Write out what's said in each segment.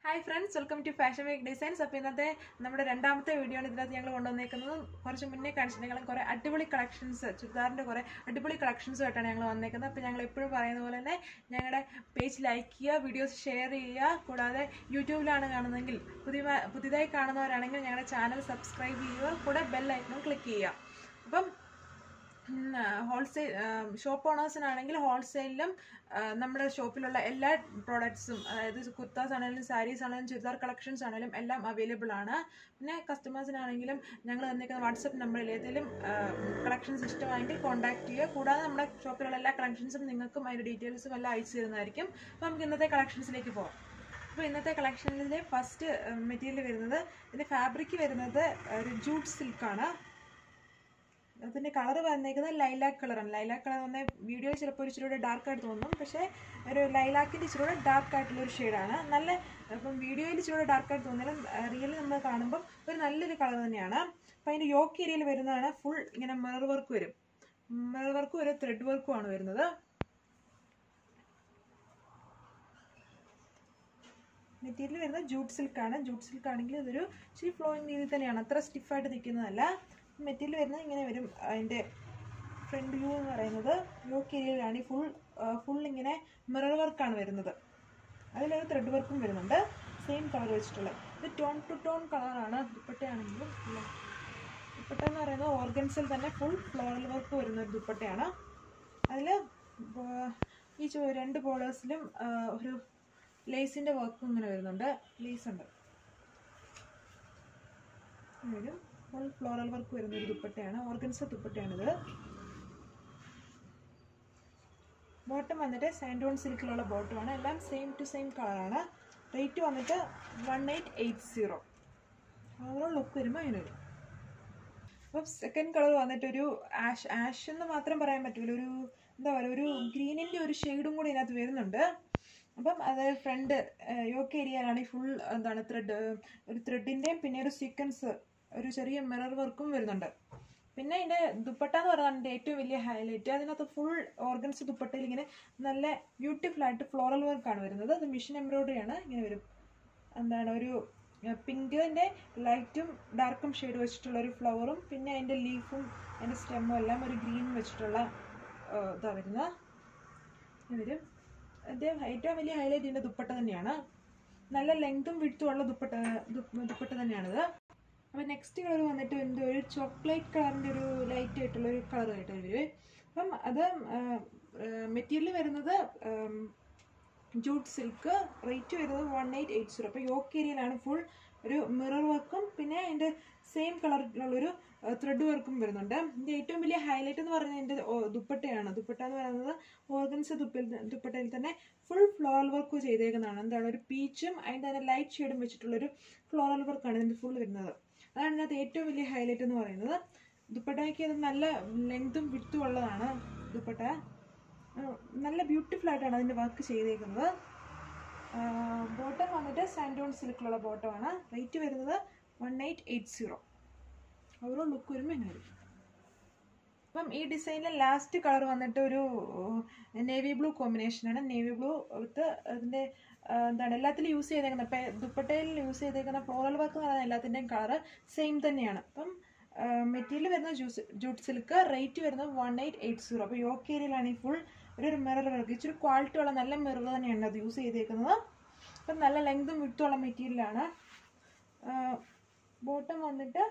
hi friends welcome to fashion week designs അപ്പോൾ ഇന്നത്തെ നമ്മുടെ രണ്ടാമത്തെ വീഡിയോ ആണ് ഇതിനകത്ത് ഞങ്ങൾ കൊണ്ടുവന്നേക്കുന്നത് കുറച്ച് മുന്നേ കാണിച്ചിട്ടുണ്ടെങ്കിലും കുറേ അടിപൊളി കളക്ഷൻസ് ചുരിദാറിൻ്റെ കുറേ അടിപൊളി കളക്ഷൻസുമായിട്ടാണ് ഞങ്ങൾ വന്നേക്കുന്നത് അപ്പോൾ ഞങ്ങൾ എപ്പോഴും പറയുന്ന പോലെ തന്നെ ഞങ്ങളുടെ പേജ് ലൈക്ക് ചെയ്യുക വീഡിയോസ് ഷെയർ ചെയ്യുക കൂടാതെ യൂട്യൂബിലാണ് കാണുന്നതെങ്കിൽ പുതിയ പുതിയതായി കാണുന്നവരാണെങ്കിൽ ഞങ്ങളുടെ ചാനൽ സബ്സ്ക്രൈബ് ചെയ്യുക കൂടെ ബെൽ ഐക്കണും ക്ലിക്ക് ചെയ്യുക അപ്പം ഹോൾസെയിൽ ഷോപ്പ് ഓണേഴ്സിനാണെങ്കിൽ ഹോൾസെയിലും നമ്മുടെ ഷോപ്പിലുള്ള എല്ലാ പ്രോഡക്ട്സും അതായത് കുർത്താസ് ആണെങ്കിലും സാരീസ് ആണെങ്കിലും ചുരിദാർ കളക്ഷൻസ് ആണെങ്കിലും എല്ലാം അവൈലബിൾ ആണ് പിന്നെ കസ്റ്റമേഴ്സിനാണെങ്കിലും ഞങ്ങൾ തന്നിരിക്കുന്ന വാട്സപ്പ് നമ്പറിൽ ഏതെങ്കിലും കളക്ഷൻസ് ഇഷ്ടമായെങ്കിൽ കോൺടാക്ട് ചെയ്യുക കൂടാതെ നമ്മുടെ ഷോപ്പിലുള്ള എല്ലാ കളക്ഷൻസും നിങ്ങൾക്കും അതിൻ്റെ ഡീറ്റെയിൽസും എല്ലാം അയച്ചു തരുന്നതായിരിക്കും അപ്പോൾ നമുക്ക് ഇന്നത്തെ കളക്ഷൻസിലേക്ക് പോകാം അപ്പോൾ ഇന്നത്തെ കളക്ഷനിലെ ഫസ്റ്റ് മെറ്റീരിയൽ വരുന്നത് ഇതിൻ്റെ ഫാബ്രിക് വരുന്നത് ഒരു ജൂട്ട് സിൽക്കാണ് അതിൻ്റെ കളർ വന്നേക്കുന്നത് ലൈലാക്ക് കളറാണ് ലൈലാക്ക് കളർ വന്ന വീഡിയോ ചിലപ്പോൾ ഒരു ഇച്ചിരി ഡാർക്ക് ആയിട്ട് തോന്നും പക്ഷേ ഒരു ലൈലാക്കിൻ്റെ ഇച്ചിരി ഡാർക്ക് ആയിട്ടുള്ള ഒരു ഷെയ്ഡാണ് നല്ല ഇപ്പം വീഡിയോയിൽ ഇച്ചിരി ഡാർക്ക് ആയിട്ട് തോന്നിയാലും റിയലി നമ്മൾ കാണുമ്പം ഒരു നല്ലൊരു കളർ തന്നെയാണ് അപ്പം അതിൻ്റെ യോക്ക് ഏരിയയിൽ വരുന്നതാണ് ഫുൾ ഇങ്ങനെ മിറർ വർക്ക് വരും മിറർ വർക്കും ഒരു ത്രെഡ് വർക്കും ആണ് വരുന്നത് മെറ്റീരിയൽ വരുന്നത് ജൂട്ട് സിൽക്കാണ് ജൂട്ട് സിൽക്ക് ആണെങ്കിൽ ഇതൊരു ഇച്ചിരി ഫ്ലോയിങ് രീതിയിൽ തന്നെയാണ് അത്ര സ്റ്റിഫായിട്ട് നിൽക്കുന്നതല്ല മെറ്റീരിയൽ വരുന്നത് ഇങ്ങനെ വരും അതിൻ്റെ ഫ്രണ്ട് വ്യൂ എന്ന് പറയുന്നത് യോക്ക് ഏരിയയിലാണ് ഈ ഫുൾ ഫുൾ ഇങ്ങനെ മിറർ വർക്കാണ് വരുന്നത് അതിലൊരു ത്രെഡ് വർക്കും വരുന്നുണ്ട് സെയിം കളർ വെച്ചിട്ടുള്ളത് ഇത് ടോൺ ടു ടോൺ കളറാണ് ദുപ്പട്ടയാണെങ്കിലും ദുപ്പട്ട എന്ന് പറയുന്നത് ഓർഗൻസിൽ തന്നെ ഫുൾ ഫ്ലോറൽ വർക്ക് വരുന്ന ഒരു ദുപ്പട്ടയാണ് അതിൽ ഈ രണ്ട് ബോർഡേഴ്സിലും ഒരു ലേസിൻ്റെ വർക്കും ഇങ്ങനെ വരുന്നുണ്ട് ലേസ് ഉണ്ട് വരും ഫുൾ ഫ്ലോറൽ വർക്ക് വരുന്ന ഒരു ദുപ്പട്ടയാണ് ഓർഗൻസ ദുപ്പട്ടയാണിത് ബോട്ടം വന്നിട്ട് സാൻഡോൺ സിൽക്കിലുള്ള ബോട്ടമാണ് എല്ലാം സെയിം ടു സെയിം കളറാണ് റേറ്റ് വന്നിട്ട് one eight eight zero overall look വരുമ്പോൾ അങ്ങനെ വരും അപ്പം സെക്കൻഡ് കളർ വന്നിട്ടൊരു ആഷ് ആഷ് എന്ന് മാത്രം പറയാൻ പറ്റില്ല ഒരു എന്താ പറയുക ഒരു ഗ്രീനിൻ്റെ ഒരു ഷെയ്ഡും കൂടി ഇതിനകത്ത് വരുന്നുണ്ട് അപ്പം അത് ഫ്രണ്ട് യോക്ക് ഏരിയയിലാണ് ഫുൾ എന്താണ് ത്രെഡ് ഒരു ത്രെഡിൻ്റെയും പിന്നെ ഒരു സീക്വൻസ് ഒരു ചെറിയ മിറർ വർക്കും വരുന്നുണ്ട് പിന്നെ ഇതിൻ്റെ ദുപ്പട്ട എന്ന് പറയുന്നത് ഏറ്റവും വലിയ ഹൈലൈറ്റ് അതിനകത്ത് ഫുൾ ഓർഗൻസ് ദുപ്പട്ടയിൽ ഇങ്ങനെ നല്ല ബ്യൂട്ടിഫുൾ ആയിട്ട് ഫ്ലോറൽ വർക്കാണ് വരുന്നത് അത് മിഷൻ എംബ്രോയിഡറി ആണ് ഇങ്ങനെ വരും എന്താണ് ഒരു പിങ്കിൻ്റെ ലൈറ്റും ഡാർക്കും ഷെയ്ഡ് വെച്ചിട്ടുള്ള ഒരു ഫ്ലവറും പിന്നെ അതിൻ്റെ ലീഫും അതിൻ്റെ സ്റ്റെമ്മും എല്ലാം ഒരു ഗ്രീൻ വെച്ചിട്ടുള്ള ഇതാണ് വരുന്നത് വരും അതിൻ്റെ ഏറ്റവും വലിയ ഹൈലൈറ്റ് ഇതിൻ്റെ ദുപ്പട്ട തന്നെയാണ് നല്ല ലെങ്തും വിട്ടും ഉള്ള ദുപ്പട്ട ദുപ്പട്ട തന്നെയാണിത് അപ്പോൾ നെക്സ്റ്റ് കളർ വന്നിട്ട് എന്തോ ഒരു ചോക്ലേറ്റ് കളറിൻ്റെ ഒരു ലൈറ്റ് ആയിട്ടുള്ള ഒരു കളറായിട്ട് വരും അപ്പം അത് മെറ്റീരിയൽ വരുന്നത് ജൂട്ട് സിൽക്ക് റേറ്റ് വരുന്നത് വൺ എയ്റ്റ് എയ്റ്റ് സീറോ അപ്പോൾ യോക്ക് ഏരിയയിലാണ് ഫുൾ ഒരു മിറർ വർക്കും പിന്നെ അതിൻ്റെ സെയിം കളറിലുള്ളൊരു ത്രെഡ് വർക്കും വരുന്നുണ്ട് ഇതിൻ്റെ ഏറ്റവും വലിയ ഹൈലൈറ്റ് എന്ന് പറയുന്നത് ഇതിൻ്റെ ദുപ്പട്ടയാണ് ദുപ്പട്ട എന്ന് പറയുന്നത് ഓർഗൻസ് ദുപ്പ ദുപ്പട്ടയിൽ തന്നെ ഫുൾ ഫ്ലോറൽ വർക്ക് ചെയ്തേക്കുന്നതാണ് എന്താണ് ഒരു പീച്ചും അതിൻ്റെ തന്നെ ലൈറ്റ് ഷെയ്ഡും വെച്ചിട്ടുള്ളൊരു ഫ്ലോറൽ വർക്കാണ് ഇതിൻ്റെ ഫുൾ വരുന്നത് അതാണ് ഇതിനകത്ത് ഏറ്റവും വലിയ ഹൈലൈറ്റ് എന്ന് പറയുന്നത് ദുപ്പട്ടയ്ക്ക് അത് നല്ല ലെങ്തും വിട്ടും ഉള്ളതാണ് ദുപ്പട്ട നല്ല ബ്യൂട്ടിഫുൾ ആയിട്ടാണ് അതിൻ്റെ വർക്ക് ചെയ്തേക്കുന്നത് ബോട്ടം വന്നിട്ട് സാൻഡോൺ സിൽക്കിലുള്ള ബോട്ടമാണ് റേറ്റ് വരുന്നത് വൺ എയ്റ്റ് എയ്റ്റ് സീറോ ഓരോ ലുക്ക് വരുമ്പോൾ ഇങ്ങനെ വരും അപ്പം ഈ ഡിസൈനിലെ ലാസ്റ്റ് കളർ വന്നിട്ട് ഒരു നേവി ബ്ലൂ കോമ്പിനേഷനാണ് നേവി ബ്ലൂ വിത്ത് അതിൻ്റെ എന്താണ് എല്ലാത്തിലും യൂസ് ചെയ്തേക്കുന്ന ഇപ്പം ദുപ്പട്ടയിൽ യൂസ് ചെയ്തേക്കുന്ന ഫ്ലോറൽ വർക്ക് എന്ന് പറയുന്ന എല്ലാത്തിൻ്റെയും കളർ സെയിം തന്നെയാണ് അപ്പം മെറ്റീരിയൽ വരുന്നത് ജ്യൂസ് ജൂട്ട് സിൽക്ക് റേറ്റ് വരുന്നത് വൺ എയ്റ്റ് എയ്റ്റ് സീറോ അപ്പോൾ യോക്ക് ഏരിയയിലാണ് ഈ ഫുൾ ഒരു മിറർ വർക്ക് ഇച്ചിരി ക്വാളിറ്റി ഉള്ള നല്ല മിറർ തന്നെയാണ് അത് യൂസ് ചെയ്തേക്കുന്നത് അപ്പം നല്ല ലെങ്തും വിട്ടുള്ള മെറ്റീരിയലാണ് ബോട്ടം വന്നിട്ട്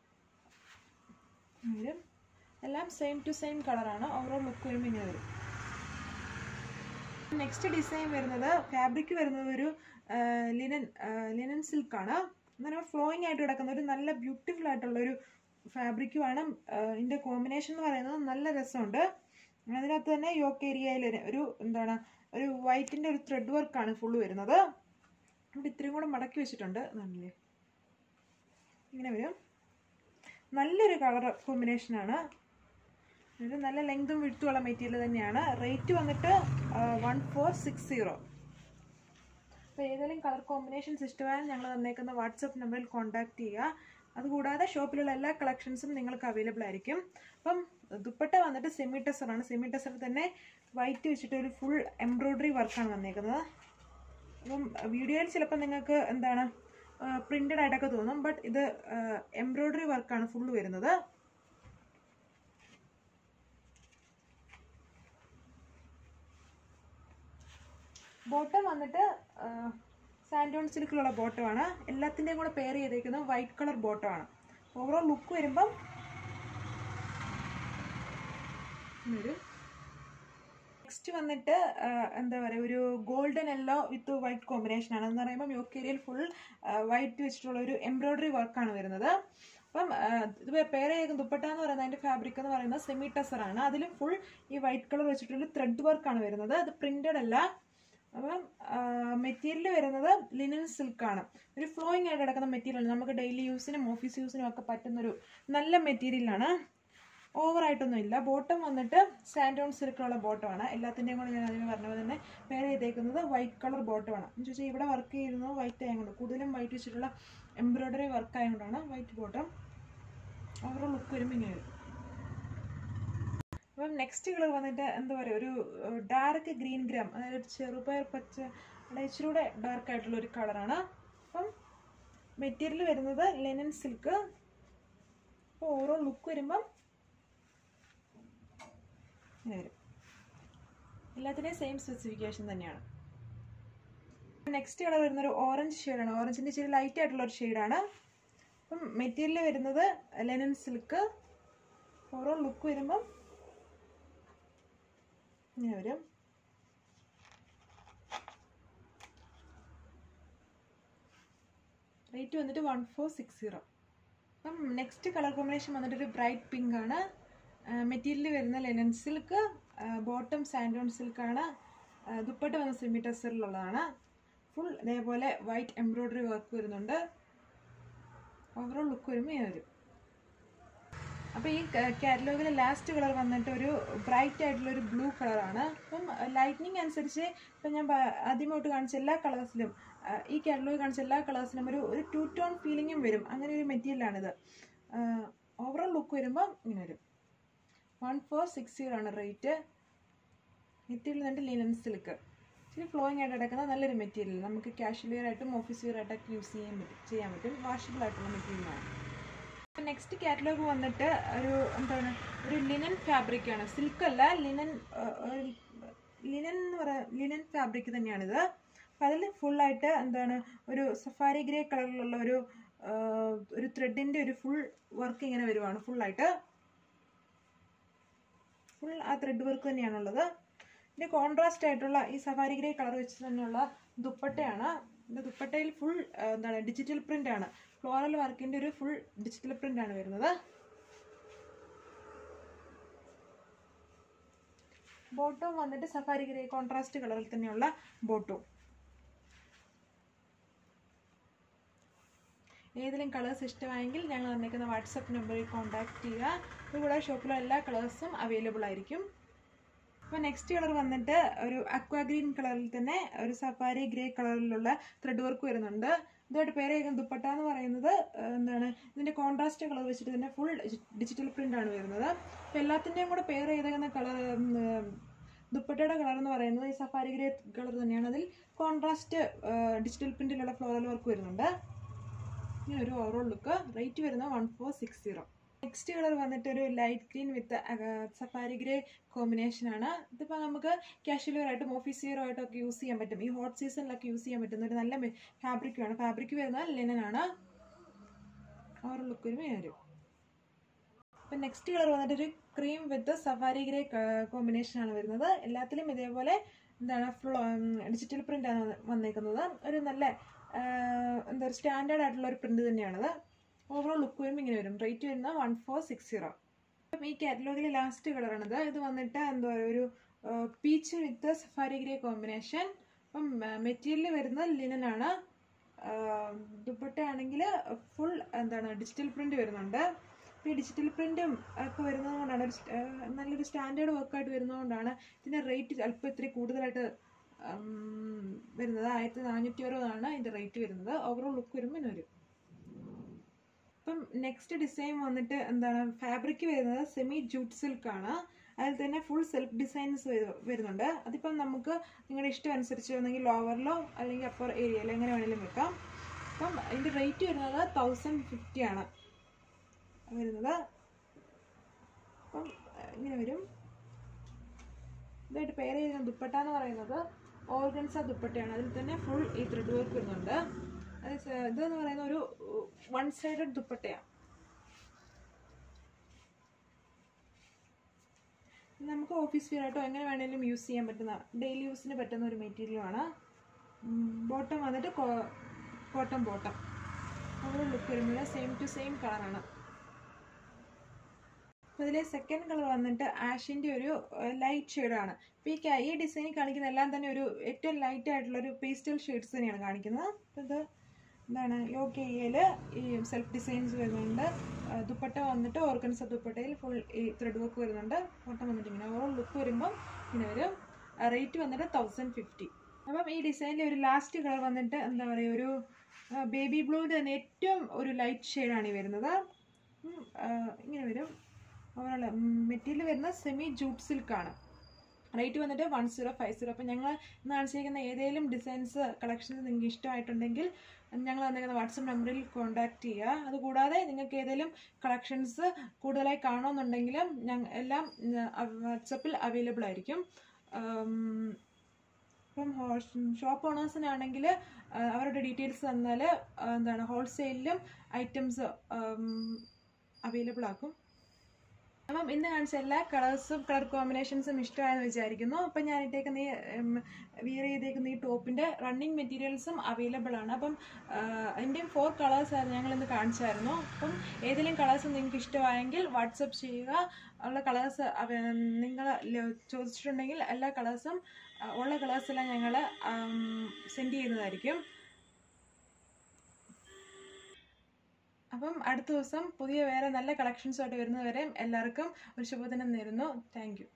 വരും എല്ലാം സെയിം ടു സെയിം കളറാണ് ഓവറോൾ ലുക്ക് വരുമ്പോൾ ഇങ്ങനെ വരും നെക്സ്റ്റ് ഡിസൈൻ വരുന്നത് ഫാബ്രിക് വരുന്നത് ഒരു ലിനൻ ലിനൻ സിൽക്കാണ് അങ്ങനെ ഫ്ലോയിങ് ആയിട്ട് കിടക്കുന്ന ഒരു നല്ല ബ്യൂട്ടിഫുൾ ആയിട്ടുള്ള ഒരു ഫാബ്രിക്കുമാണ് ഇതിൻ്റെ കോമ്പിനേഷൻ എന്ന് പറയുന്നത് നല്ല രസമുണ്ട് അതിനകത്ത് തന്നെ യോക്ക് ഏരിയയിൽ ഒരു എന്താണ് ഒരു വൈറ്റിൻ്റെ ഒരു ത്രെഡ് വർക്കാണ് ഫുള്ള് വരുന്നത് ഇവിടെ ഇത്രയും കൂടെ മടക്കി വെച്ചിട്ടുണ്ട് നല്ലേ ഇങ്ങനെ വരും നല്ലൊരു കളർ കോമ്പിനേഷനാണ് ഇത് നല്ല ലെങ്തും വിഴുത്തുള്ള മെറ്റീരിയൽ തന്നെയാണ് റേറ്റ് വന്നിട്ട് വൺ ഫോർ സിക്സ് സീറോ അപ്പോൾ ഏതെങ്കിലും കളർ കോമ്പിനേഷൻസ് ഇഷ്ടമായാൽ ഞങ്ങൾ തന്നേക്കുന്ന വാട്സപ്പ് നമ്പറിൽ കോൺടാക്ട് ചെയ്യുക അതുകൂടാതെ ഷോപ്പിലുള്ള എല്ലാ കളക്ഷൻസും നിങ്ങൾക്ക് അവൈലബിൾ ആയിരിക്കും അപ്പം ദുപ്പട്ട വന്നിട്ട് സെമി ടെസറാണ് സെമി ടെസർ തന്നെ വൈറ്റ് വെച്ചിട്ട് ഒരു ഫുൾ എംബ്രോയ്ഡറി വർക്കാണ് വന്നേക്കുന്നത് അപ്പം വീഡിയോയിൽ ചിലപ്പോൾ നിങ്ങൾക്ക് എന്താണ് പ്രിന്റഡ് ആയിട്ടൊക്കെ തോന്നും ബട്ട് ഇത് എംബ്രോയ്ഡറി വർക്കാണ് ഫുള്ള് വരുന്നത് ബോട്ടം വന്നിട്ട് സാൻഡോൺ സിൽക്കിലുള്ള ബോട്ടമാണ് എല്ലാത്തിൻ്റെയും കൂടെ പെയർ ചെയ്തേക്കുന്നത് വൈറ്റ് കളർ ബോട്ടമാണ് ഓവറോൾ ലുക്ക് വരുമ്പം ഒരു നെക്സ്റ്റ് വന്നിട്ട് ആ, എന്താ പറയുക ഒരു golden yellow with white combination ആണ് എന്ന് പറയുമ്പോൾ യോക്കേരിയൽ ഫുൾ വൈറ്റ് വെച്ചിട്ടുള്ള ഒരു എംബ്രോയ്ഡറി വർക്കാണ് വരുന്നത് അപ്പം ആ, ഇത് പെയർ ചെയ്ത ദുപ്പട്ട എന്ന് പറയുന്നത് അതിൻ്റെ ഫാബ്രിക് എന്ന് പറയുന്നത് സെമി ടെസർ ആണ് അതിലും ഫുൾ ഈ വൈറ്റ് കളർ വെച്ചിട്ടുള്ള ത്രെഡ് വർക്കാണ് വരുന്നത് അത് പ്രിന്റഡ് അല്ല അപ്പം മെറ്റീരിയൽ വരുന്നത് ലിനൻ സിൽക്കാണ് ഒരു ഫ്ലോയിങ് ആയിട്ട് കിടക്കുന്ന മെറ്റീരിയൽ നമുക്ക് ഡെയിലി യൂസിനും ഓഫീസ് യൂസിനും ഒക്കെ പറ്റുന്നൊരു നല്ല മെറ്റീരിയലാണ് ഓവറായിട്ടൊന്നും ഇല്ല ബോട്ടം വന്നിട്ട് സാൻഡോൺ സിൽക്കുള്ള ബോട്ടമാണ് എല്ലാത്തിൻ്റെയും കൂടെ ഞാൻ അതിന് പറഞ്ഞ പോലെ തന്നെ പേര് ചെയ്തേക്കുന്നത് വൈറ്റ് കളർ ബോട്ടമാണ് എന്ന് വെച്ചാൽ ഇവിടെ വർക്ക് ചെയ്യുന്നത് വൈറ്റ് ആയതുകൊണ്ട് കൂടുതലും വൈറ്റ് വെച്ചിട്ടുള്ള എംബ്രോയ്ഡറി വർക്ക് ആയതുകൊണ്ടാണ് വൈറ്റ് ബോട്ടം ഓവറോൾ ലുക്ക് വരുമ്പോൾ ഇങ്ങനെ വരും അപ്പം നെക്സ്റ്റ് കളർ വന്നിട്ട് എന്താ പറയുക ഒരു ഡാർക്ക് ഗ്രീൻ ഗ്രാം അതായത് ഒരു ചെറുപയർ പച്ച അവിടെ ഇച്ചിരി കൂടെ ഡാർക്ക് ആയിട്ടുള്ള ഒരു കളറാണ് അപ്പം മെറ്റീരിയൽ വരുന്നത് ലെനൻ സിൽക്ക് അപ്പോൾ ഓരോ ലുക്ക് വരുമ്പം ഇങ്ങനെ വരും എല്ലാത്തിൻ്റെയും സെയിം സ്പെസിഫിക്കേഷൻ തന്നെയാണ് നെക്സ്റ്റ് കളർ വരുന്ന ഒരു ഓറഞ്ച് ഷെയ്ഡാണ് ഓറഞ്ചിൻ്റെ ഇച്ചിരി ലൈറ്റ് ആയിട്ടുള്ള ഒരു ഷെയ്ഡാണ് അപ്പം മെറ്റീരിയൽ വരുന്നത് ലെനൻ സിൽക്ക് ഓരോ ലുക്ക് വരുമ്പം ഇങ്ങനെ വരും റേറ്റ് വന്നിട്ട് വൺ ഫോർ സിക്സ് സീറോ അപ്പം നെക്സ്റ്റ് കളർ കോമ്പിനേഷൻ വന്നിട്ട് ഒരു ബ്രൈറ്റ് പിങ്ക് ആണ് മെറ്റീരിയൽ വരുന്ന ലെനൻ സിൽക്ക് ബോട്ടം സാൻഡോൺ സിൽക്കാണ് ദുപ്പട്ട വന്ന സെമി ടെസറിലുള്ളതാണ് ഫുൾ ഇതേപോലെ വൈറ്റ് എംബ്രോയ്ഡറി വർക്ക് വരുന്നുണ്ട് ഓവറോൾ ലുക്ക് വരുമ്പോൾ ഇങ്ങനെ വരും അപ്പോൾ ഈ കാറ്റലോഗിലെ ലാസ്റ്റ് കളർ വന്നിട്ട് ഒരു ബ്രൈറ്റ് ആയിട്ടുള്ള ഒരു ബ്ലൂ കളറാണ് അപ്പം ലൈറ്റ്നിങ് അനുസരിച്ച് ഇപ്പം ഞാൻ പ- ആദ്യമായിട്ട് കാണിച്ച എല്ലാ കളേഴ്സിലും ഈ കാറ്റലോഗ് കാണിച്ച എല്ലാ കളേഴ്സിലും ഒരു ഒരു ടു ടോൺ ഫീലിങ്ങും വരും അങ്ങനെ ഒരു മെറ്റീരിയലാണിത് ഓവറോൾ ലുക്ക് വരുമ്പോൾ ഇങ്ങനെ വരും വൺ ഫോർ സിക്സ് സീറോ ആണ് റേറ്റ് മെറ്റീരിയൽ വന്നിട്ട് ലിനൻ സിൽക്ക് ഇച്ചിരി ഫ്ലോയിങ് ആയിട്ട് കിടക്കുന്ന നല്ലൊരു മെറ്റീരിയൽ നമുക്ക് ക്യാഷ്വൽ വെയർ ആയിട്ടും ഓഫീസ് വെയർ ആയിട്ടൊക്കെ യൂസ് ചെയ്യാൻ പറ്റും ചെയ്യാൻ പറ്റും വാഷബിൾ ആയിട്ടുള്ള മെറ്റീരിയലാണ് നെക്സ്റ്റ് കാറ്റലോഗ് വന്നിട്ട് ഒരു എന്താണ് ഒരു ലിനൻ ഫാബ്രിക് ആണ് സിൽക്ക് അല്ല ലിനൻ ലിനൻ എന്ന് പറയാ ലിനൻ ഫാബ്രിക് തന്നെയാണിത് അപ്പം അതിൽ ഫുള്ളായിട്ട് എന്താണ് ഒരു സഫാരി ഗ്രേ കളറിലുള്ള ഒരു ആ, ഒരു ത്രെഡിൻ്റെ ഒരു ഫുൾ വർക്ക് ഇങ്ങനെ വരുവാണ് ഫുള്ളായിട്ട് ഫുൾ ആ ത്രെഡ് വർക്ക് തന്നെയാണുള്ളത് ഇതിൻ്റെ കോൺട്രാസ്റ്റ് ആയിട്ടുള്ള ഈ സഫാരി ഗ്രേ കളർ വെച്ച് തന്നെയുള്ള ദുപ്പട്ടയാണ് ഇത് ദുപ്പട്ടയിൽ ഫുൾ എന്താണ് ഡിജിറ്റൽ പ്രിന്റ് ആണ് ഫ്ലോറൽ വർക്കിന്റെ ഒരു ഫുൾ ഡിജിറ്റൽ പ്രിന്റ് ആണ് വരുന്നത് ബോട്ടവും വന്നിട്ട് സഫാരി ഗ്രേ കോൺട്രാസ്റ്റ് കളറിൽ തന്നെയുള്ള ബോട്ടവും ഏതെങ്കിലും കളേഴ്സ് ഇഷ്ടമായെങ്കിൽ ഞങ്ങൾ തന്നേക്കുന്ന വാട്സപ്പ് നമ്പറിൽ കോൺടാക്ട് ചെയ്യുക ഇവിടെ ഷോപ്പിലെ എല്ലാ കളേഴ്സും അവൈലബിൾ ആയിരിക്കും അപ്പോൾ നെക്സ്റ്റ് കളർ വന്നിട്ട് ഒരു അക്വാ ഗ്രീൻ കളറിൽ തന്നെ ഒരു സഫാരി ഗ്രേ കളറിലുള്ള ത്രെഡ് വർക്ക് വരുന്നുണ്ട് ഇതായിട്ട് പേര് ചെയ്യുന്ന ദുപ്പട്ട എന്ന് പറയുന്നത് ആ, എന്താണ് ഇതിൻ്റെ കോൺട്രാസ്റ്റ് കളർ വെച്ചിട്ട് തന്നെ ഫുൾ ഡിജിറ്റൽ പ്രിൻ്റ് ആണ് വരുന്നത് അപ്പോൾ എല്ലാത്തിൻ്റെയും കൂടെ പെയർ ചെയ്തേക്കുന്ന കളർ ദുപ്പട്ടയുടെ കളർ എന്ന് പറയുന്നത് ഈ സഫാരി ഗ്രേ കളർ തന്നെയാണ് അതിൽ കോൺട്രാസ്റ്റ് ഡിജിറ്റൽ പ്രിൻറ്റിലുള്ള ഫ്ലോറൽ വർക്ക് വരുന്നുണ്ട് ഇങ്ങനെ ഒരു ഓവറോൾ ലുക്ക് റേറ്റ് വരുന്നത് one four six zero next colour വന്നിട്ട് ഒരു light green with safari grey combination ആണ് ഇതിപ്പോൾ നമുക്ക് കാഷ്വൽ വെയർ ആയിട്ടും ഓഫീസ് വെയർ ആയിട്ടും ഒക്കെ യൂസ് ചെയ്യാൻ പറ്റും ഈ ഹോട്ട് സീസണിലൊക്കെ യൂസ് ചെയ്യാൻ പറ്റുന്ന ഒരു നല്ല ഫാബ്രിക് ആണ് ഫാബ്രിക് വരുന്നത് ലിനൻ ആണ് ഓവർ ലുക്ക് വരുമ്പോൾ ഇങ്ങനെ വരും അപ്പം നെക്സ്റ്റ് കളർ വന്നിട്ട് ഒരു cream with safari grey combination ആണ് വരുന്നത് എല്ലാത്തിലും ഇതേപോലെ എന്താണ് ഫ്ലോ ഡിജിറ്റൽ പ്രിന്റ് ആണ് വന്നേക്കുന്നത് ഒരു നല്ല ആ, എന്താ പറയുക സ്റ്റാൻഡേർഡ് ആയിട്ടുള്ള ഒരു പ്രിന്റ് തന്നെയാണത് ഓവറോൾ ലുക്ക് വരുമ്പോൾ ഇങ്ങനെ വരും റേറ്റ് വരുന്നത് വൺ ഫോർ സിക്സ് സീറോ അപ്പം ഈ കാറ്റലോഗിലെ ലാസ്റ്റ് കളറാണിത് ഇത് വന്നിട്ട് എന്താ പറയുക ഒരു peach with safari grey combination അപ്പം മെറ്റീരിയൽ വരുന്നത് ലിനൻ ആണ് ദുപ്പട്ട ആണെങ്കിൽ ഫുൾ എന്താണ് ഡിജിറ്റൽ പ്രിന്റ് വരുന്നുണ്ട് അപ്പോൾ ഈ ഡിജിറ്റൽ പ്രിന്റും ഒക്കെ വരുന്നത് കൊണ്ടാണ് ഒരു സ്റ്റ്- ആ, നല്ലൊരു സ്റ്റാൻഡേർഡ് വർക്കായിട്ട് വരുന്നതുകൊണ്ടാണ് ഇതിൻ്റെ റേറ്റ് അല്പം ഇത്തിരി കൂടുതലായിട്ട് ഉം, വരുന്നത് ആയിരത്തി നാനൂറ്റി അറുപതാണ് ഇതിൻ്റെ റേറ്റ് വരുന്നത് ഓവറോൾ ലുക്ക് വരുമ്പോൾ ഇതിന് വരും ഇപ്പം നെക്സ്റ്റ് ഡിസൈൻ വന്നിട്ട് എന്താണ് ഫാബ്രിക് വരുന്നത് സെമി ജൂട്ട് സിൽക്ക് ആണ് അതിൽ തന്നെ ഫുൾ സെൽഫ് ഡിസൈൻസ് വരുന്നുണ്ട് അതിപ്പം നമുക്ക് നിങ്ങളുടെ ഇഷ്ടം അനുസരിച്ച് ഒന്നെങ്കിൽ ലോവറിലോ അല്ലെങ്കിൽ അപ്പർ ഏരിയയിലോ എങ്ങനെ വേണമെങ്കിലും വെക്കാം അപ്പം അതിൻ്റെ റേറ്റ് വരുന്നത് തൗസൻഡ് ഫിഫ്റ്റി ആണ് വരുന്നത് അപ്പം അഹ് ഇങ്ങനെ വരും ഇതായിട്ട് പേര് ചെയ്യുന്ന ദുപ്പട്ട എന്ന് പറയുന്നത് ഓർഗൻസ ദുപ്പട്ടയാണ് അതിൽ തന്നെ ഫുൾ ഈ ത്രെഡ് വർക്ക് വരുന്നുണ്ട് അത് സ- ഇതെന്ന് പറയുന്ന ഒരു വൺ സൈഡഡ് ദുപ്പട്ടയാണ് ഇത് നമുക്ക് ഓഫീസ് വെയർ ആയിട്ടോ എങ്ങനെ വേണമെങ്കിലും യൂസ് ചെയ്യാൻ പറ്റുന്ന ഡെയിലി യൂസിന് പറ്റുന്ന ഒരു മെറ്റീരിയലാണ് ബോട്ടം വന്നിട്ട് കോട്ടൺ ബോട്ടം അവിടെ ലുക്ക് വരുന്നത് സെയിം ടു സെയിം കളറാണ് അപ്പോൾ ഇതിലെ സെക്കൻഡ് കളർ വന്നിട്ട് ആഷിൻ്റെ ഒരു ലൈറ്റ് ഷെയ്ഡാണ് അപ്പോൾ ഈ ക- ഈ ഡിസൈനിൽ കാണിക്കുന്ന എല്ലാം തന്നെ ഒരു ഏറ്റവും ലൈറ്റ് ആയിട്ടുള്ള ഒരു പേസ്റ്റൽ ഷെയ്ഡ്സ് തന്നെയാണ് കാണിക്കുന്നത് അപ്പോൾ ഇത് എന്താണ് യോക്ക് ഏരിയയിൽ ഈ സെൽഫ് ഡിസൈൻസ് വരുന്നുണ്ട് ആ, ദുപ്പട്ട വന്നിട്ട് ഓർഗൻസ ദുപ്പട്ടയിൽ ഫുൾ ഈ ത്രെഡ് വർക്ക് വരുന്നുണ്ട് ഫോട്ടോ വന്നിട്ട് ഇങ്ങനെ ഓവറോൾ ലുക്ക് വരുമ്പം ഇങ്ങനെ വരും റേറ്റ് വന്നിട്ട് തൗസൻഡ് ഫിഫ്റ്റി അപ്പം ഈ ഡിസൈനിൽ ഒരു ലാസ്റ്റ് കളർ വന്നിട്ട് എന്താ പറയുക ഒരു ബേബി ബ്ലൂവിൻ്റെ തന്നെ ഏറ്റവും ഒരു ലൈറ്റ് ഷെയ്ഡാണ് ഈ വരുന്നത് ഉം, ആ, ഇങ്ങനെ വരും ഓവറോൾ മെറ്റീരിയൽ വരുന്നത് സെമി ജൂട്ട് സിൽക്കാണ് റേറ്റ് വന്നിട്ട് വൺ സീറോ ഫൈവ് സീറോ അപ്പം ഞങ്ങൾ ഇന്ന് കാണിച്ചിരിക്കുന്ന ഏതെങ്കിലും ഡിസൈൻസ് കളക്ഷൻസ് നിങ്ങൾക്ക് ഇഷ്ടമായിട്ടുണ്ടെങ്കിൽ ഞങ്ങൾ തന്നിരിക്കുന്ന വാട്സപ്പ് നമ്പറിൽ കോൺടാക്റ്റ് ചെയ്യുക അതുകൂടാതെ നിങ്ങൾക്ക് ഏതെങ്കിലും കളക്ഷൻസ് കൂടുതലായി കാണുമെന്നുണ്ടെങ്കിലും ഞങ്ങൾ എല്ലാം വാട്സപ്പിൽ അവൈലബിൾ ആയിരിക്കും ആം, ഇപ്പം ഷോപ്പ് ഓണേഴ്സിനാണെങ്കിൽ അവരുടെ ഡീറ്റെയിൽസ് തന്നാൽ എന്താണ് ഹോൾസെയിലിലും ഐറ്റംസ് അവൈലബിൾ ആക്കും അപ്പം ഇന്ന് കാണിച്ച എല്ലാ കളേഴ്സും കളർ കോമ്പിനേഷൻസും ഇഷ്ടമായെന്ന് വിചാരിക്കുന്നു അപ്പം ഞാൻ ഇട്ടേക്കുന്ന ഈ വിയർ ചെയ്തേക്കുന്ന ഈ ടോപ്പിൻ്റെ റണ്ണിങ് മെറ്റീരിയൽസും അവൈലബിൾ ആണ് അപ്പം അതിൻ്റെയും ഫോർ കളേഴ്സ് ആയിരുന്നു ഞങ്ങൾ ഇന്ന് കാണിച്ചായിരുന്നു അപ്പം ഏതെങ്കിലും കളേഴ്സ് നിങ്ങൾക്ക് ഇഷ്ടമായെങ്കിൽ വാട്സപ്പ് ചെയ്യുക ഉള്ള കളേഴ്സ് നിങ്ങൾ ചോദിച്ചിട്ടുണ്ടെങ്കിൽ എല്ലാ കളേഴ്സും ഉള്ള കളേഴ്സ് എല്ലാം ഞങ്ങൾ സെൻഡ് ചെയ്യുന്നതായിരിക്കും അപ്പം അടുത്ത ദിവസം പുതിയ വേറെ നല്ല കളക്ഷൻസുമായിട്ട് വരുന്നതുവരെ എല്ലാവർക്കും ഒരു ശുഭദിനം നേരുന്നു താങ്ക് യു